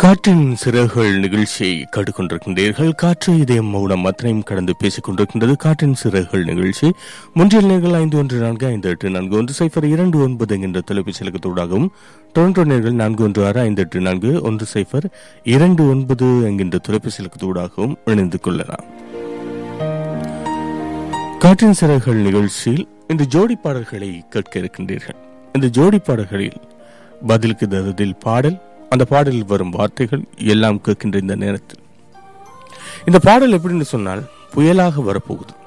காற்றின் சிறகுகள் நிகழ்ச்சியை கேட்டுக்கொண்டிருக்கின்றீர்கள் காற்று இதயம் மௌனம் அத்தனையும் கடந்து பேசிக் கொண்டிருக்கின்றது காற்றின் சிறகுகள் நிகழ்ச்சி முன்றில் நேர்கள் ஐந்து ஒன்று நான்கு ஐந்து எட்டு நான்கு ஒன்று சைஃபர் இரண்டு ஒன்பது என்கின்ற தொலைபேசி இலக்கத்தோடாகவும் டொரண்டோ நேர்கள் நான்கு ஒன்று ஆறு ஐந்து எட்டு நான்கு ஒன்று சைஃபர் இரண்டு ஒன்பது என்கின்ற தொலைபேசி இலக்கத்தோடாகவும் இணைந்து கொள்ளலாம் காற்றின் சிறகுகள் நிகழ்ச்சியில் இந்த ஜோடி பாடல்களை கேட்க இருக்கின்றீர்கள் இந்த ஜோடி பாடல்களில் பதிலுக்கு பதில் பாடல் அந்த பாடலில் வரும் வார்த்தைகள் எல்லாம் கேட்கின்ற இந்த நேரத்தில் இந்த பாடல் எப்படின்னு சொன்னால் புயலாக வரப்போகுது